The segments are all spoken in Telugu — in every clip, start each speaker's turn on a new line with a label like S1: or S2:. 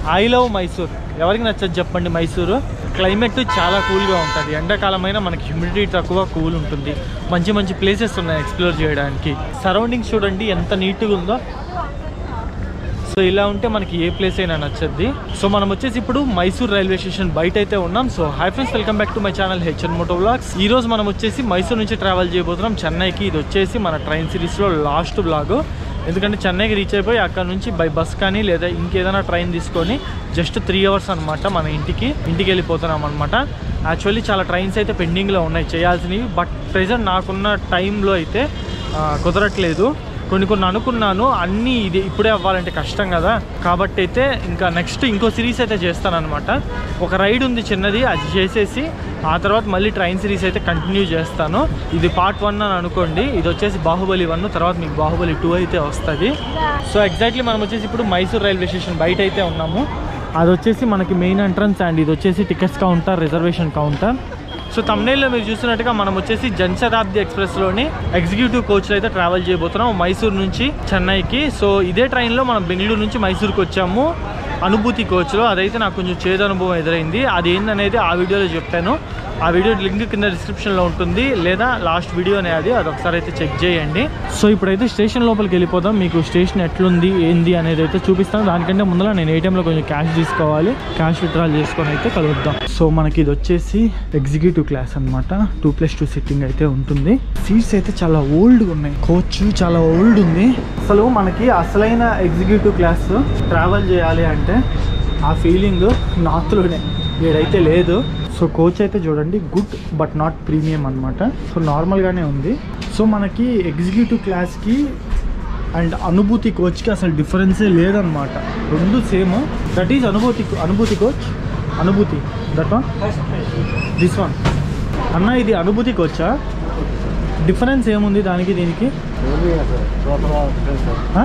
S1: ఐ లవ్ మైసూర్ ఎవరికి నచ్చదు చెప్పండి మైసూరు క్లైమేట్ చాలా కూల్గా ఉంటుంది ఎండాకాలమైనా మనకి హ్యూమిడిటీ తక్కువ కూల్ ఉంటుంది మంచి మంచి ప్లేసెస్ ఉన్నాయి ఎక్స్ప్లోర్ చేయడానికి సరౌండింగ్స్ చూడండి ఎంత నీట్గా ఉందో సో ఇలా ఉంటే మనకి ఏ ప్లేస్ అయినా నచ్చద్ది సో మనం వచ్చేసి ఇప్పుడు మైసూర్ రైల్వే స్టేషన్ బయట అయితే ఉన్నాం so hi friends welcome back to my channel HN moto vlogs ఈ రోజు మనం వచ్చేసి మైసూర్ నుంచి ట్రావెల్ చేయబోతున్నాం చెన్నైకి ఇది వచ్చేసి మన ట్రైన్ సిరీస్లో లాస్ట్ బ్లాగ్ ఎందుకంటే చెన్నైకి రీచ్ అయిపోయి అక్కడ నుంచి బై బస్ కానీ లేదా ఇంకేదైనా ట్రైన్ తీసుకొని జస్ట్ త్రీ అవర్స్ అనమాట మన ఇంటికి ఇంటికి వెళ్ళిపోతున్నాం అనమాట యాక్చువల్లీ చాలా ట్రైన్స్ అయితే పెండింగ్లో ఉన్నాయి చేయాల్సినవి బట్ ప్రెజెంట్ నాకున్న టైంలో అయితే ఆ, కుదరట్లేదు కొన్ని కొన్ని అనుకున్నాను అన్నీ ఇది ఇప్పుడే అవ్వాలంటే కష్టం కదా కాబట్టి అయితే ఇంకా నెక్స్ట్ ఇంకో సిరీస్ అయితే చేస్తానన్నమాట ఒక రైడ్ ఉంది చిన్నది అది చేసేసి ఆ తర్వాత మళ్ళీ ట్రైన్ సిరీస్ అయితే కంటిన్యూ చేస్తాను ఇది పార్ట్ వన్ అని అనుకోండి ఇది వచ్చేసి బాహుబలి వన్ తర్వాత మీకు బాహుబలి టూ అయితే వస్తుంది సో ఎగ్జాక్ట్లీ మనం వచ్చేసి ఇప్పుడు మైసూర్ రైల్వే స్టేషన్ బయట అయితే ఉన్నాము అది వచ్చేసి మనకి మెయిన్ ఎంట్రన్స్ అండ్ ఇది వచ్చేసి tickets counter reservation counter so తమిళలో మీరు చూసినట్టుగా మనం వచ్చేసి జనశతాబ్ది ఎక్స్ప్రెస్లోని ఎగ్జిక్యూటివ్ కోచ్లో అయితే ట్రావెల్ చేయబోతున్నాం మైసూర్ నుంచి చెన్నైకి సో ఇదే ట్రైన్లో మనం బెంగళూరు నుంచి మైసూర్కి వచ్చాము అనుభూతి కోచ్లో అదైతే నాకు కొంచెం చేదు అనుభవం ఎదురైంది అది ఏందనేది ఆ వీడియోలో చెప్పాను ఆ వీడియో లింక్ కింద డిస్క్రిప్షన్లో ఉంటుంది లేదా లాస్ట్ వీడియో అనేది అది ఒకసారి అయితే చెక్ చేయండి సో ఇప్పుడైతే స్టేషన్ లోపలికి వెళ్ళిపోదాం మీకు స్టేషన్ ఎట్లుంది ఏంది అనేది అయితే చూపిస్తాను దానికంటే ముందర నేను ఏటీఎంలో కొంచెం క్యాష్ తీసుకోవాలి క్యాష్ విత్డ్రాల్ చేసుకొని అయితే కలుద్దాం సో మనకి ఇది వచ్చేసి ఎగ్జిక్యూటివ్ క్లాస్ అన్నమాట టూ ప్లస్ టూ సిట్టింగ్ అయితే ఉంటుంది సీట్స్ అయితే చాలా ఓల్డ్గా ఉన్నాయి కోచ్ చాలా ఓల్డ్ ఉంది అసలు మనకి అసలైన ఎగ్జిక్యూటివ్ క్లాస్ ట్రావెల్ చేయాలి అంటే ఆ ఫీలింగ్ నార్త్లోనే ఏడైతే లేదు సో కోచ్ అయితే చూడండి గుడ్ బట్ నాట్ ప్రీమియం అనమాట సో నార్మల్గానే ఉంది సో మనకి ఎగ్జిక్యూటివ్ క్లాస్కి అండ్ అనుభూతి కోచ్కి అసలు డిఫరెన్సే లేదనమాట రెండు సేమ్ దట్ ఈజ్ అనుభూతి అనుభూతి కోచ్ అనుభూతి దట్ వన్ దిస్ వన్ అన్న ఇది అనుభూతి కోచా డిఫరెన్స్ ఏముంది దానికి దీనికి ఆ?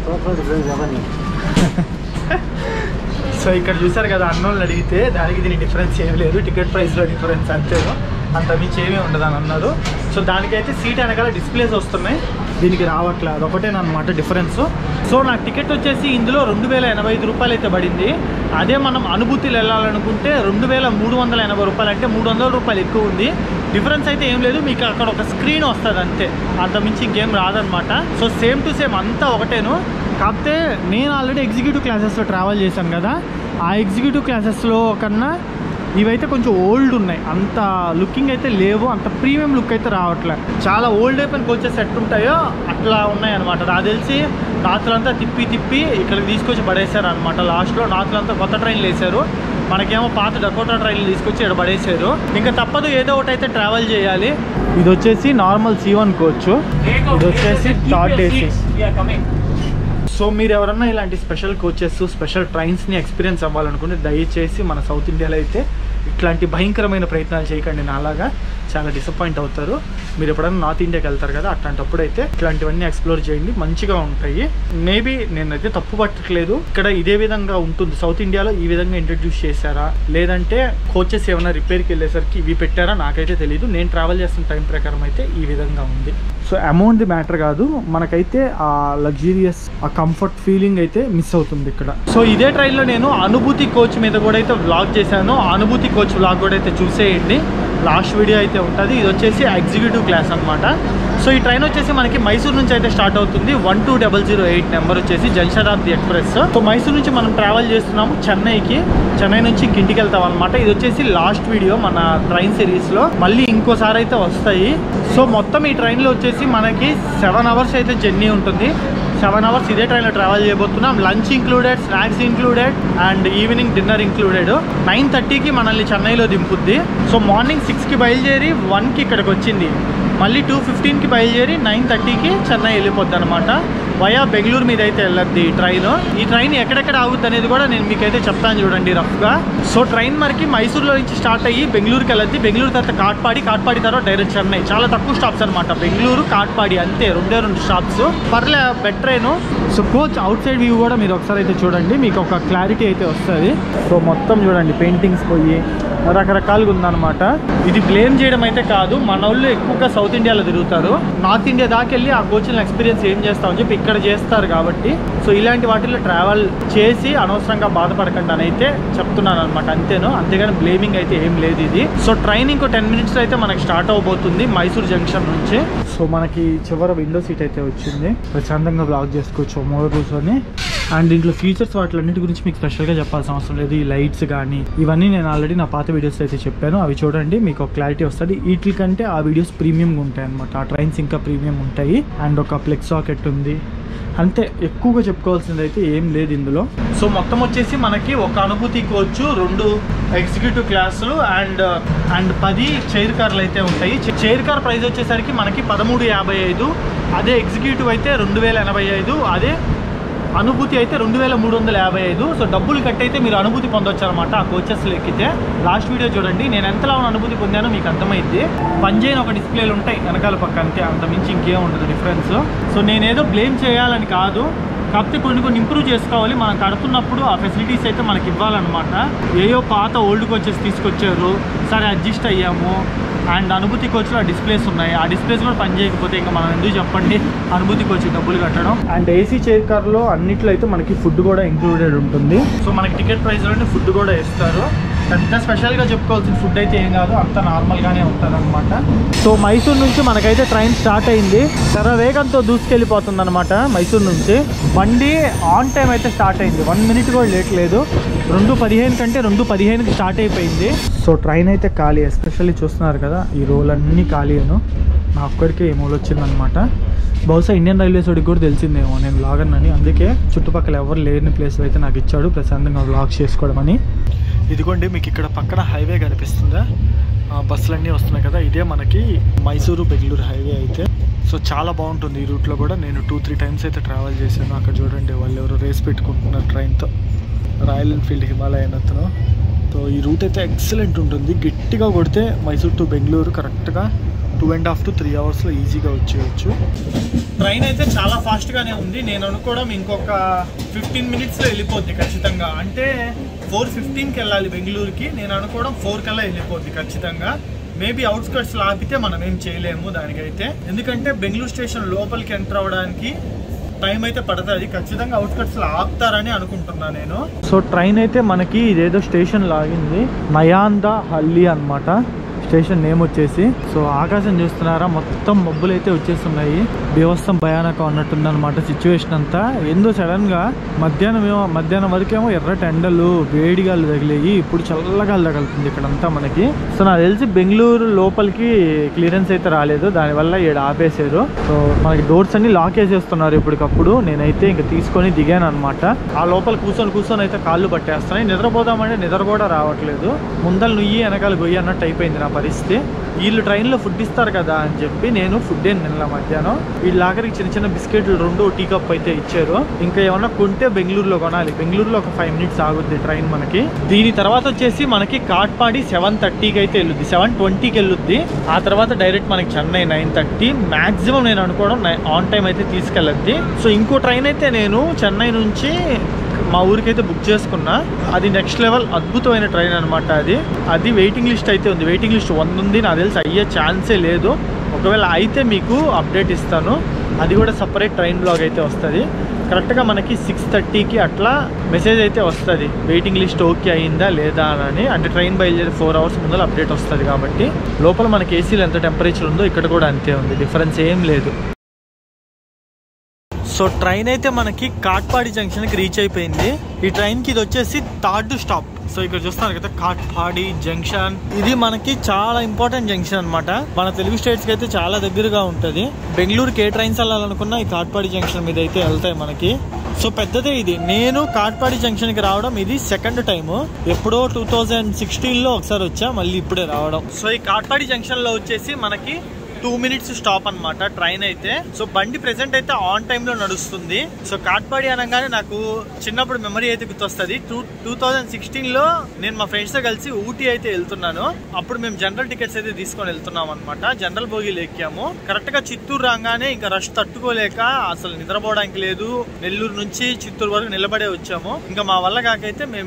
S1: సో ఇక్కడ చూసారు కదా అన్నోళ్ళు అడిగితే దానికి దీని డిఫరెన్స్ ఏం లేదు టికెట్ ప్రైస్లో డిఫరెన్స్ అంతేను అంత మించి ఏమీ ఉండదు అని అన్నారు సో దానికైతే సీట్ వెనకాల డిస్ప్లేస్ వస్తున్నాయి దీనికి రావట్లేదు అదొకటేనమాట డిఫరెన్స్ సో నాకు టికెట్ వచ్చేసి ఇందులో రెండు వేల ఎనభై ఐదు రూపాయలు అయితే పడింది అదే మనం అనుభూతిలో వెళ్ళాలనుకుంటే రెండు వేల మూడు వందల ఎనభై రూపాయలు అంటే మూడు వందల రూపాయలు ఎక్కువ ఉంది డిఫరెన్స్ అయితే ఏం లేదు మీకు అక్కడ ఒక స్క్రీన్ వస్తుంది అంతే అంత మించి ఇంకేం రాదనమాట సో సేమ్ టు సేమ్ అంతా ఒకటేను కాకపోతే నేను ఆల్రెడీ ఎగ్జిక్యూటివ్ క్లాసెస్లో ట్రావెల్ చేశాను కదా ఆ ఎగ్జిక్యూటివ్ క్లాసెస్లో కన్నా ఇవైతే కొంచెం ఓల్డ్ ఉన్నాయి అంత లుకింగ్ అయితే లేవు అంత ప్రీమియం లుక్ అయితే రావట్లే చాలా ఓల్డ్ అయిపోయిన కోచెస్ ఎట్లుంటాయో అట్లా ఉన్నాయి అనమాట నాకు తెలిసి నాతులంతా తిప్పి తిప్పి ఇక్కడికి తీసుకొచ్చి పడేశారు అనమాట లాస్ట్లో నాతులంతా కొత్త ట్రైన్లు వేశారు మనకేమో పాత డకోటా ట్రైన్లు తీసుకొచ్చి ఇక్కడ పడేశారు ఇంకా తప్పదు ఏదో ఒకటి అయితే ట్రావెల్ చేయాలి ఇది వచ్చేసి నార్మల్ సి వన్ కోచ్ ఇది వచ్చేసి థర్డ్ ఏసీ సో మీరు ఎవరన్నా ఇలాంటి స్పెషల్ కోచెస్ స్పెషల్ ట్రైన్స్ని ఎక్స్పీరియన్స్ అవ్వాలనుకుంటే దయచేసి మన సౌత్ ఇండియాలో అయితే ఇట్లాంటి భయంకరమైన ప్రయత్నాలు చేయకండి నాలాగా చాలా డిసప్పాయింట్ అవుతారు మీరు ఎప్పుడైనా నార్త్ ఇండియాకి వెళ్తారు కదా అట్లాంటప్పుడు అయితే ఇట్లాంటివన్నీ ఎక్స్ప్లోర్ చేయండి మంచిగా ఉంటాయి మేబీ నేనైతే తప్పు పట్టట్లేదు ఇక్కడ ఇదే విధంగా ఉంటుంది సౌత్ ఇండియాలో ఈ విధంగా ఇంట్రడ్యూస్ చేశారా లేదంటే కోచెస్ ఏమైనా రిపేర్కి వెళ్ళేసరికి ఇవి పెట్టారా నాకైతే తెలియదు నేను ట్రావెల్ చేస్తున్న టైం ప్రకారం అయితే ఈ విధంగా ఉంది సో అమౌంట్ మ్యాటర్ కాదు మనకైతే ఆ లగ్జీరియస్ ఆ కంఫర్ట్ ఫీలింగ్ అయితే మిస్ అవుతుంది ఇక్కడ సో ఇదే ట్రైన్లో నేను అనుభూతి కోచ్ మీద కూడా అయితే వ్లాగ్ చేశాను ఆ అనుభూతి కోచ్ వ్లాగ్ కూడా అయితే చూసేయండి లాస్ట్ వీడియో అయితే ఉంటుంది ఇది వచ్చేసి ఎగ్జిక్యూటివ్ క్లాస్ అనమాట సో ఈ ట్రైన్ వచ్చేసి మనకి మైసూర్ నుంచి అయితే స్టార్ట్ అవుతుంది one two double zero eight number వచ్చేసి జనశతాబ్ది ఎక్స్ప్రెస్ సో మైసూర్ నుంచి మనం ట్రావెల్ చేస్తున్నాము చెన్నైకి చెన్నై నుంచి ఇంక ఇంటికి వెళ్తాం అనమాట ఇది వచ్చేసి లాస్ట్ వీడియో మన ట్రైన్ సిరీస్లో మళ్ళీ ఇంకోసారి అయితే వస్తాయి సో మొత్తం ఈ ట్రైన్లో వచ్చేసి మనకి సెవెన్ అవర్స్ అయితే జర్నీ ఉంటుంది సెవెన్ అవర్స్ ఇదే ట్రైన్లో ట్రావెల్ చేయబోతున్నాం lunch included snacks included and evening dinner included nine థర్టీకి మనల్ని చెన్నైలో దింపుద్ది సో మార్నింగ్ సిక్స్కి బయలుదేరి వన్కి ఇక్కడికి వచ్చింది మళ్ళీ టూ ఫిఫ్టీన్కి బయలుదేరి నైన్ థర్టీకి చెన్నై వెళ్ళిపోద్ది అనమాట వయా బెంగళూరు మీద అయితే వెళ్ళద్ది ఈ ట్రైన్ ఈ ట్రైన్ ఎక్కడెక్కడ ఆగుద్ది అనేది కూడా నేను మీకైతే చెప్తాను చూడండి రఫ్గా సో ట్రైన్ మనకి మైసూర్లో నుంచి స్టార్ట్ అయ్యి బెంగళూరుకి వెళ్ళద్ది బెంగళూరు తర్వాత కాట్పాడి కాట్పాడి తర్వాత డైరెక్ట్ చెన్నై చాలా తక్కువ స్టాప్స్ అనమాట బెంగళూరు కాట్పాడి అంతే రెండే రెండు స్టాప్స్ పర్లే బెడ్ ట్రైన్ so coach outside view కూడా మీరు ఒకసారి అయితే చూడండి మీకు ఒక క్లారిటీ అయితే వస్తుంది సో మొత్తం చూడండి పెయింటింగ్స్ పోయి రకరకాలుగా ఉందన్నమాట ఇది బ్లేమ్ చేయడం అయితే కాదు మన వాళ్ళు ఎక్కువగా సౌత్ సౌత్ ఇండియాలో తిరుగుతారు నార్త్ ఇండియా దాకా వెళ్ళి ఆ కోచింగ్ ఎక్స్పీరియన్స్ ఏం చేస్తామని చెప్పి ఇక్కడ చేస్తారు కాబట్టి సో ఇలాంటి వాటిల్లో ట్రావెల్ చేసి అనవసరంగా బాధపడకండి అని అయితే చెప్తున్నాను అనమాట అంతేను అంతేగాని బ్లేమింగ్ అయితే ఏం లేదు ఇది సో ట్రైన్ ఇంకో టెన్ మినిట్స్ అయితే మనకి స్టార్ట్ అవబోతుంది మైసూర్ జంక్షన్ నుంచి సో మనకి చివర విండో సీట్ అయితే వచ్చింది ప్రశాంతంగా బ్లాక్ చేసుకోవచ్చు మూడు కూర్చొని అండ్ దీంట్లో ఫీచర్స్ వాటిలన్నిటి గురించి మీకు స్పెషల్గా చెప్పాల్సిన అవసరం లేదు ఈ లైట్స్ కానీ ఇవన్నీ నేను ఆల్రెడీ నా పాత వీడియోస్ అయితే చెప్పాను అవి చూడండి మీకు ఒక క్లారిటీ వస్తుంది వీటి కంటే ఆ వీడియోస్ ప్రీమియంగా ఉంటాయి అనమాట ఆ ట్రైన్స్ ఇంకా ప్రీమియం ఉంటాయి అండ్ ఒక ప్లెక్స్ సాకెట్ ఉంది అంతే ఎక్కువగా చెప్పుకోవాల్సింది అయితే ఏం లేదు ఇందులో సో మొత్తం వచ్చేసి మనకి ఒక అనుభూతి కోచ్ రెండు ఎగ్జిక్యూటివ్ క్లాసులు అండ్ అండ్ పది చైర్ కార్లు అయితే ఉంటాయి చ- చైర్ కార్ ప్రైస్ వచ్చేసరికి మనకి పదమూడు యాభై ఐదు అదే ఎగ్జిక్యూటివ్ అయితే రెండు వేల ఎనభై ఐదు అదే అనుభూతి అయితే రెండు వేల మూడు వందల యాభై ఐదు సో డబ్బులు కట్టి అయితే మీరు అనుభూతి పొందొచ్చు అనమాట ఆ కోచెస్లో ఎక్కితే లాస్ట్ వీడియో చూడండి నేను ఎంతలా ఉన్న అనుభూతి పొందానో మీకు అర్థమైంది పనిచేయని ఒక డిస్ప్లేలు ఉంటాయి వెనకాల పక్క అంతే అంత మించి ఇంకేం ఉండదు డిఫరెన్స్ సో నేనేదో బ్లేమ్ చేయాలని కాదు కాకపోతే కొన్ని కొన్ని ఇంప్రూవ్ చేసుకోవాలి మనం కడుతున్నప్పుడు ఆ ఫెసిలిటీస్ అయితే మనకి ఇవ్వాలన్నమాట ఏయో పాత ఓల్డ్ కోచెస్ తీసుకొచ్చారు సరే అడ్జస్ట్ అయ్యాము అండ్ అనుభూతి కోచ్లో ఆ డిస్ప్లేస్ ఉన్నాయి ఆ డిస్ప్లేస్ కూడా పని చేయకపోతే ఇంకా మనం ఎందుకు చెప్పండి అనుభూతి కోచ్ డబ్బులు కట్టడం అండ్ ఏసీ చైర్ కార్లో అన్నిట్లో అయితే మనకి ఫుడ్ కూడా ఇంక్లూడెడ్ ఉంటుంది సో మనకి టికెట్ ప్రైస్లోనే ఫుడ్ కూడా ఇస్తారు పెద్ద స్పెషల్గా చెప్పుకోవాల్సిన ఫుడ్ అయితే ఏం కాదు అంత నార్మల్గానే ఉంటుంది అనమాట సో మైసూర్ నుంచి మనకైతే ట్రైన్ స్టార్ట్ అయింది చాలా వేగంతో దూసుకెళ్ళిపోతుంది అనమాట మైసూర్ నుంచి బండి ఆన్ టైం అయితే స్టార్ట్ అయింది వన్ మినిట్ కూడా లేట్ లేదు రెండు పదిహేను కంటే రెండు పదిహేనుకి స్టార్ట్ అయిపోయింది సో ట్రైన్ అయితే ఖాళీ ఎస్పెషల్లీ చూస్తున్నారు కదా ఈ రోల్ అన్నీ ఖాళీను నా ఒక్కడికే ఏమోలు వచ్చిందనమాట బహుశా ఇండియన్ రైల్వేస్ వాడికి కూడా తెలిసిందేమో నేను బ్లాగర్ అని అందుకే చుట్టుపక్కల ఎవరు లేని ప్లేస్లో అయితే నాకు ఇచ్చాడు ప్రశాంతంగా బ్లాగ్ చేసుకోవడం అని ఇదిగోండి మీకు ఇక్కడ పక్కన హైవే కనిపిస్తుందా ఆ, బస్సులన్నీ వస్తున్నాయి కదా ఇదే మనకి మైసూరు బెంగళూరు హైవే అయితే సో చాలా బాగుంటుంది ఈ రూట్లో కూడా నేను టూ త్రీ టైమ్స్ అయితే ట్రావెల్ చేశాను అక్కడ చూడండి వాళ్ళు ఎవరు రేస్ పెట్టుకుంటున్నారు ట్రైన్తో రాయల్ ఎన్ఫీల్డ్ హిమాలయన్ అతను సో ఈ రూట్ అయితే ఎక్సలెంట్ ఉంటుంది గట్టిగా కొడితే మైసూర్ టు బెంగళూరు కరెక్ట్గా two and half to three అవర్స్లో ఈజీగా వచ్చేయచ్చు ట్రైన్ అయితే చాలా ఫాస్ట్గానే ఉంది నేను అనుకోవడం ఇంకొక ఫిఫ్టీన్ మినిట్స్లో వెళ్ళిపోద్ది ఖచ్చితంగా అంటే ఫోర్ ఫిఫ్టీన్కి వెళ్ళాలి బెంగళూరుకి నేను అనుకోవడం ఫోర్ కల్లా వెళ్ళిపోద్ది ఖచ్చితంగా మేబీ అవుట్స్కట్స్ ఆపితే మనం ఏం చేయలేము దానికైతే ఎందుకంటే బెంగళూరు స్టేషన్ లోపలికి ఎంటర్ అవ్వడానికి టైం అయితే పడుతుంది ఖచ్చితంగా అవుట్స్కట్స్ లో ఆపుతారని అనుకుంటున్నా నేను సో ట్రైన్ అయితే మనకి ఇదేదో స్టేషన్ లాగింది నయాంద హల్లి అన్నమాట స్టేషన్ నేమ్ వచ్చేసి సో ఆకాశం చూస్తున్నారా మొత్తం మబ్బులు అయితే వచ్చేస్తున్నాయి బీభత్సం భయానకం అన్నట్టుంది అనమాట సిచ్యువేషన్ అంతా ఎందో సడన్ గా మధ్యాహ్నం ఏమో మధ్యాహ్నం వరకేమో ఎర్రటి ఎండలు వేడిగాలు తగిలేయి ఇప్పుడు చల్లగాలు తగులుతుంది ఇక్కడంతా మనకి సో నాకు తెలిసి బెంగళూరు లోపలికి క్లియరెన్స్ అయితే రాలేదు దానివల్ల ఈడ ఆపేశారు సో మనకి డోర్స్ అన్ని లాక్ వేసేస్తున్నారు ఇప్పటికప్పుడు నేనైతే ఇంకా తీసుకొని దిగాను అనమాట ఆ లోపల కూర్చొని కూర్చొని అయితే కాళ్ళు పట్టేస్తున్నాయి నిద్రపోదామంటే నిద్ర కూడా రావట్లేదు ముందలు నుయ్యి వెనకాల గొయ్యి అన్నట్టు అయిపోయింది నా పరిస్థితి వీళ్ళు ట్రైన్లో ఫుడ్ ఇస్తారు కదా అని చెప్పి నేను ఫుడ్ ఏం తినలా మధ్యాహ్నం వీళ్ళ ఆఖరికి చిన్న చిన్న బిస్కెట్లు రెండు టీ కప్ అయితే ఇచ్చారు ఇంకా ఏమన్నా కొంటే బెంగళూరులో కొనాలి బెంగళూరులో ఒక ఫైవ్ మినిట్స్ ఆగుద్ది ట్రైన్ మనకి దీని తర్వాత వచ్చేసి మనకి కాట్పాడి సెవెన్ థర్టీకి అయితే వెళ్ళుద్ది సెవెన్ ట్వంటీకి వెళ్ళుద్ది ఆ తర్వాత డైరెక్ట్ మనకి చెన్నై నైన్ థర్టీ మాక్సిమం నేను అనుకోవడం ఆన్ టైం అయితే తీసుకెళ్ళద్ది సో ఇంకో ట్రైన్ అయితే నేను చెన్నై నుంచి మా ఊరికైతే బుక్ చేసుకున్నా అది నెక్స్ట్ లెవెల్ అద్భుతమైన ట్రైన్ అనమాట అది అది వెయిటింగ్ లిస్ట్ అయితే ఉంది వెయిటింగ్ లిస్ట్ వంద ఉంది నాకు తెలిసి అయ్యే ఛాన్సే లేదు ఒకవేళ అయితే మీకు అప్డేట్ ఇస్తాను అది కూడా సపరేట్ ట్రైన్ బ్లాగ్ అయితే వస్తుంది కరెక్ట్గా మనకి సిక్స్ థర్టీకి అట్లా మెసేజ్ అయితే వస్తుంది వెయిటింగ్ లిస్ట్ ఓకే అయిందా లేదా అని అంటే ట్రైన్ బయలుదేరి ఫోర్ అవర్స్ ముందర అప్డేట్ వస్తుంది కాబట్టి లోపల మనకి ఏసీలో ఎంత టెంపరేచర్ ఉందో ఇక్కడ కూడా అంతే ఉంది డిఫరెన్స్ ఏం లేదు సో ట్రైన్ అయితే మనకి కాట్పాడి జంక్షన్ కి రీచ్ అయిపోయింది ఈ ట్రైన్ కి ఇది వచ్చేసి థర్డ్ స్టాప్ సో ఇక్కడ చూస్తున్నారు కదా కాట్పాడి జంక్షన్ ఇది మనకి చాలా ఇంపార్టెంట్ జంక్షన్ అన్నమాట మన తెలుగు స్టేట్స్ కి అయితే చాలా దగ్గరగా ఉంటది బెంగళూరుకి ఏ ట్రైన్స్ వెళ్ళాలనుకున్నా ఈ కాట్పాడి జంక్షన్ మీద అయితే వెళ్తాయి మనకి సో పెద్దదే ఇది నేను కాట్పాడి జంక్షన్ కి రావడం ఇది సెకండ్ టైం ఎప్పుడో టూ థౌజండ్ సిక్స్టీన్ లో ఒకసారి వచ్చా మళ్ళీ ఇప్పుడే రావడం సో ఈ కాట్పాడి జంక్షన్ లో వచ్చేసి మనకి టూ మినిట్స్ స్టాప్ అన్నమాట ట్రైన్ అయితే సో బండి ప్రెసెంట్ అయితే ఆన్ టైమ్ లో నడుస్తుంది సో కాట్పాడి అనగానే నాకు చిన్నప్పుడు మెమరీ అయితే గుర్తొస్తుంది టూ టూ థౌజండ్ సిక్స్టీన్ లో నేను మా ఫ్రెండ్స్ తో కలిసి ఊటీ అయితే వెళ్తున్నాను అప్పుడు మేము జనరల్ టికెట్స్ అయితే తీసుకొని వెళ్తున్నాం అనమాట జనరల్ బోగీలు ఎక్కాము కరెక్ట్ గా చిత్తూరు రాగానే ఇంకా రష్ తట్టుకోలేక అసలు నిద్రపోవడానికి లేదు నెల్లూరు నుంచి చిత్తూరు వరకు నిలబడే వచ్చాము ఇంకా మా వల్ల కాకైతే మేము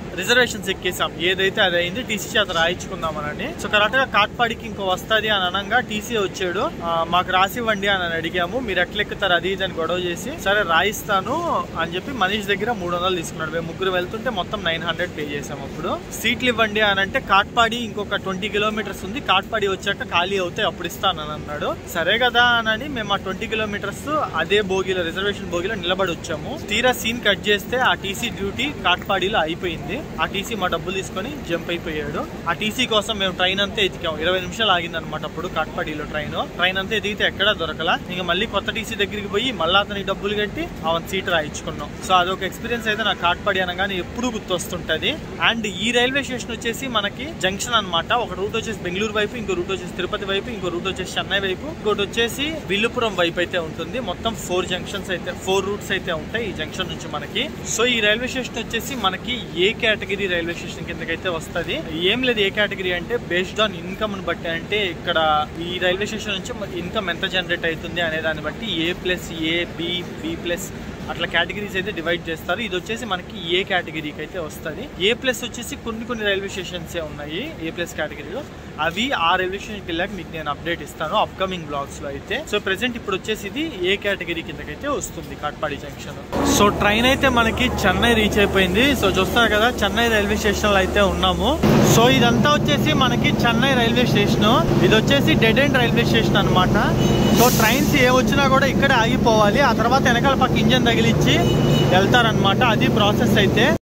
S1: రిజర్వేషన్స్ ఎక్కేసాం ఏదైతే అది అయింది టీసీ చేత రాయించుకుందామనని సో కరెక్ట్ గా కాట్పాడికి ఇంకో వస్తది అని అనగా టీసీ వచ్చాడు ఆ, మాకు రాసివ్వండి అని అడిగాము మీరు ఎట్లా ఎక్కుతారు అది ఇది అని గొడవ చేసి సరే రాయిస్తాను అని చెప్పి మనీష్ దగ్గర మూడు వందలు తీసుకున్నాడు మేము ముగ్గురు వెళ్తుంటే మొత్తం నైన్ హండ్రెడ్ పే చేసాం అప్పుడు సీట్లు ఇవ్వండి అని అంటే కాట్పాడి ఇంకొక ట్వంటీ కిలోమీటర్స్ ఉంది కాట్పాడి వచ్చాక ఖాళీ అవుతాయి అప్పుడు ఇస్తానని అన్నాడు సరే కదా అని మేము ఆ ట్వంటీ కిలోమీటర్స్ అదే బోగిలో రిజర్వేషన్ బోగిలో నిలబడి వచ్చాము తీరా సీన్ కట్ చేస్తే ఆ టీసీ డ్యూటీ కాట్పాడిలో అయిపోయింది ఆ టీసీ మా డబ్బులు తీసుకొని జంప్ అయిపోయాడు ఆ టీసీ కోసం మేము ట్రైన్ అంతా ఎతికాం ఇరవై నిమిషాలు ఆగింది అనమాట అప్పుడు కాట్పాడిలో ట్రైన్ ట్రైన్ అంతా ఎదిగితే ఎక్కడా దొరకలా ఇంకా మళ్ళీ కొత్త టీసీ దగ్గరికి పోయి మళ్ళీ అతనికి డబ్బులు కట్టి అవన్ సీట్ రాయించుకున్నాం సో అదొక ఎక్స్పీరియన్స్ అయితే నాకు కాట్పాడి అనగానే ఎప్పుడు గుర్తొస్తుంటది అండ్ ఈ రైల్వే స్టేషన్ వచ్చేసి మనకి జంక్షన్ అన్నమాట ఒక రూట్ వచ్చేసి బెంగళూరు వైపు ఇంకో రూట్ వచ్చేసి తిరుపతి వైపు ఇంకో రూట్ వచ్చేసి చెన్నై వైపు ఇంకోటి వచ్చేసి విల్లుపురం వైపు అయితే ఉంటుంది మొత్తం ఫోర్ జంక్షన్స్ అయితే ఫోర్ రూట్స్ అయితే ఉంటాయి ఈ జంక్షన్ నుంచి మనకి సో ఈ రైల్వే స్టేషన్ వచ్చేసి మనకి ఏ కేటగిరీ రైల్వే స్టేషన్ కిందకైతే వస్తది ఏం లేదు ఏ కేటగిరీ అంటే బేస్డ్ ఆన్ ఇన్కమ్ ని బట్టి అంటే ఇక్కడ ఈ రైల్వే స్టేషన్ నుంచి ఇన్కమ్ ఎంత జనరేట్ అవుతుంది అనే దాన్ని బట్టి A plus A B B plus అట్లా కేటగిరీస్ అయితే డివైడ్ చేస్తారు ఇది వచ్చేసి మనకి ఏ కేటగిరీకి అయితే వస్తుంది ఏ ప్లస్ వచ్చేసి కొన్ని కొన్ని రైల్వే స్టేషన్స్ ఉన్నాయి ఏ ప్లస్ కేటగిరీలో అవి ఆ రైల్వే స్టేషన్కి వెళ్ళాక మీకు నేను అప్డేట్ ఇస్తాను అప్కమింగ్ బ్లాగ్స్ లో అయితే సో ప్రెసెంట్ ఇప్పుడు వచ్చేసి ఇది ఏ కేటగిరీ కిందకైతే వస్తుంది కాట్పాడి జంక్షన్ సో ట్రైన్ అయితే మనకి చెన్నై రీచ్ అయిపోయింది సో చూస్తారు కదా చెన్నై రైల్వే స్టేషన్ లో అయితే ఉన్నాము సో ఇదంతా వచ్చేసి మనకి చెన్నై రైల్వే స్టేషన్ ఇది వచ్చేసి డెడ్ ఎండ్ రైల్వే స్టేషన్ అన్నమాట సో ట్రైన్స్ ఏ వచ్చినా కూడా ఇక్కడే ఆగిపోవాలి ఆ తర్వాత వెనకాల పక్క ఇంజన్ తగిలిచ్చి వెళ్తారనమాట అది ప్రాసెస్ అయితే